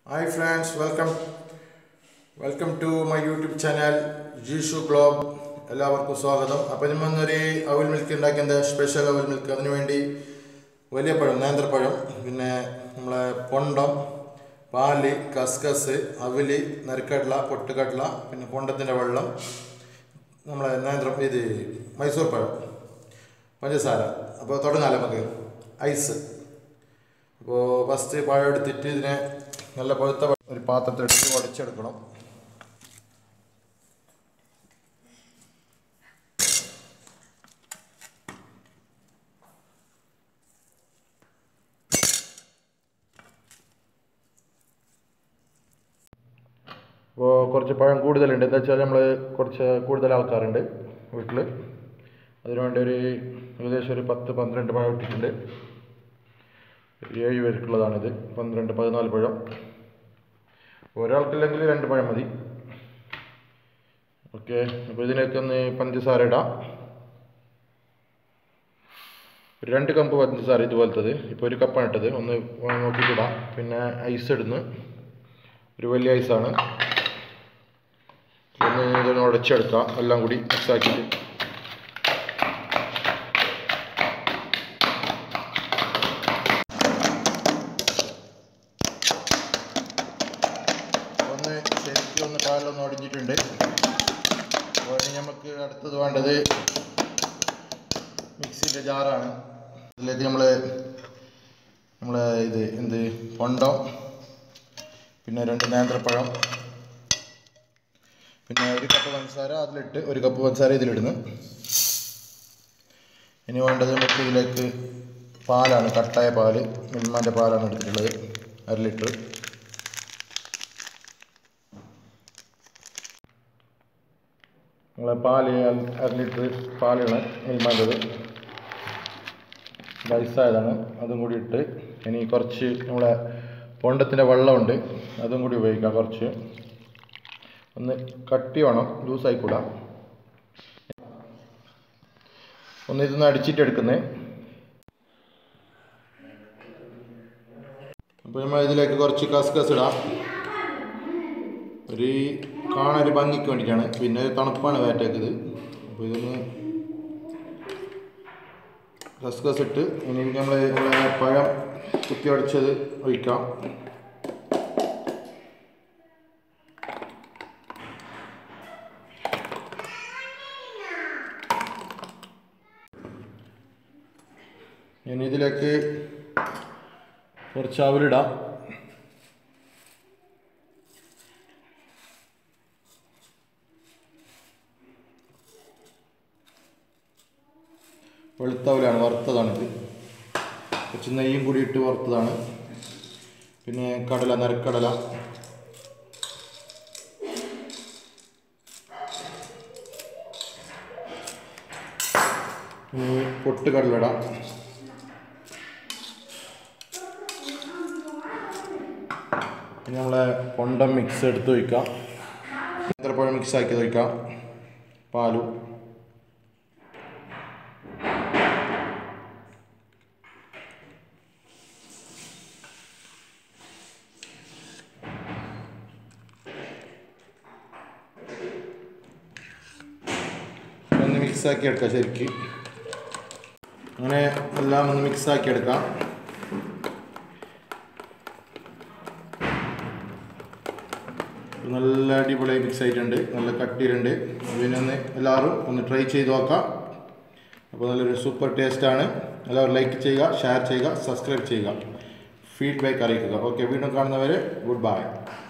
hi friends welcome welcome to my YouTube channel Jeeshu Globe എല്ലാവർക്കും സ്വാഗതം അപ്പം നമ്മൾ ഇന്നൊരു അവൽ മിൽക്ക് ഉണ്ടാക്കിയത് സ്പെഷ്യൽ അവൽ മിൽക്ക് അതിനു വേണ്ടി വലിയ പഴം നേന്ത്രപ്പഴം പിന്നെ നമ്മളെ പൊണ്ടം പാല് കസ്കസ് അവല് നരിക്കടല പൊട്ടുകടല പിന്നെ പൊണ്ടത്തിൻ്റെ വെള്ളം നമ്മളെ നേന്ത്രം ഇത് മൈസൂർ പഴം പഞ്ചസാര അപ്പോൾ തുടങ്ങാലോ നമുക്ക് ഐസ് അപ്പോൾ ഫസ്റ്റ് പഴം എടുത്തിട്ട് ഇതിനെ നല്ല പഴുത്ത പഴം ഒരു പാത്രത്തിലെടുത്ത് ഉടച്ചെടുക്കണം അപ്പോൾ കുറച്ച് പഴം കൂടുതലുണ്ട് എന്താ വെച്ചാൽ നമ്മൾ കുറച്ച് കൂടുതൽ ആൾക്കാരുണ്ട് വീട്ടിൽ അതിനുവേണ്ടി ഒരു ഏകദേശം ഒരു പത്ത് പന്ത്രണ്ട് പഴം ഇട്ടിട്ടുണ്ട് ഏഴ് പേർക്കുള്ളതാണിത് പന്ത്രണ്ട് പതിനാല് പഴം ഒരാൾക്കില്ലെങ്കിൽ രണ്ട് പഴം മതി ഓക്കെ അപ്പോൾ ഇതിനൊക്കെ ഒന്ന് പഞ്ചസാര ഇടാം ഒരു രണ്ട് കമ്പ് പഞ്ചസാര ഇതുപോലത്തത് ഇപ്പോൾ ഒരു കപ്പാണ് ഇട്ടത് ഒന്ന് നോക്കിയിട്ടിടാം പിന്നെ ഐസ് ഇടുന്നു ഒരു വലിയ ഐസാണ് ഒന്ന് ഇതൊന്ന് ഉടച്ചെടുക്കാം എല്ലാം കൂടി മിക്സ് ആക്കിയിട്ട് ഒന്ന് ശരിക്കും ഒന്ന് പാലൊന്ന് ഒടിഞ്ഞിട്ടുണ്ട് അപ്പോൾ ഇനി നമുക്ക് അടുത്തത് വേണ്ടത് മിക്സിൻ്റെ ജാറാണ് ഇതിലേക്ക് നമ്മൾ നമ്മൾ ഇത് എന്ത് പൊണ്ടം പിന്നെ രണ്ട് നേന്ത്രപ്പഴം പിന്നെ ഒരു കപ്പ് പഞ്ചസാര അതിലിട്ട് ഒരു കപ്പ് പഞ്ചസാര ഇതിലിടുന്നു ഇനി വേണ്ടത് നമുക്ക് ഇതിലേക്ക് പാലാണ് കട്ടായ പാല് മിൽമാൻ്റെ പാലാണ് എടുത്തിട്ടുള്ളത് അര ലിറ്റർ നമ്മളെ പാല് അര ലിറ്റർ പാലാണ് മിൽമാൻ്റെത് ഐസായതാണ് അതും കൂടി ഇട്ട് ഇനി കുറച്ച് നമ്മളെ പൊണ്ടത്തിൻ്റെ വെള്ളമുണ്ട് അതും കൂടി ഉപയോഗിക്കാം കുറച്ച് ഒന്ന് കട്ടി വേണം ലൂസായിക്കൂടാ ഒന്ന് ഇതൊന്ന് അടിച്ചിട്ടെടുക്കുന്നേ അപ്പോൾ നമ്മൾ ഇതിലേക്ക് കുറച്ച് കസ്കസ് ഇടാം ഒരു കാണാൻ ഒരു ഭംഗിക്ക് വേണ്ടിയിട്ടാണ് പിന്നെ ഒരു തണുപ്പാണ് വേറ്റേക്ക് ഇത് അപ്പോൾ ഇതൊന്ന് കസ്കസ് ഇട്ട് ഇനി നമ്മൾ നമ്മളെ പഴം കുത്തി അടിച്ചത് ഒഴിക്കാം ഇനി ഇതിലേക്ക് കുറച്ച് അവലിടാം വെളുത്തവലാണ് വറുത്തതാണിത് കുറച്ച് നെയ്യും കൂടി ഇട്ട് വറുത്തതാണ് പിന്നെ കടല നരക്കടല പൊട്ടുകടല ഇടാം പിന്നെ നമ്മളെ കൊണ്ടം മിക്സ് എടുത്ത് വയ്ക്കാം നേന്ത്രപ്പഴം മിക്സ് ആക്കി വയ്ക്കാം പാലും ഒന്ന് മിക്സ് ആക്കി എടുക്കാം ശരിക്ക് അങ്ങനെ എല്ലാം ഒന്ന് മിക്സ് ആക്കി എടുക്കാം നല്ല അടിപൊളി മിക്സ് ആയിട്ടുണ്ട് നല്ല കട്ടിയിലുണ്ട് പിന്നെ ഒന്ന് എല്ലാവരും ഒന്ന് ട്രൈ ചെയ്ത് നോക്കാം അപ്പോൾ നല്ലൊരു സൂപ്പർ ടേസ്റ്റാണ് എല്ലാവരും ലൈക്ക് ചെയ്യുക ഷെയർ ചെയ്യുക സബ്സ്ക്രൈബ് ചെയ്യുക ഫീഡ്ബാക്ക് അറിയിക്കുക ഓക്കെ വീണ്ടും കാണുന്നവരെ ഗുഡ് ബൈ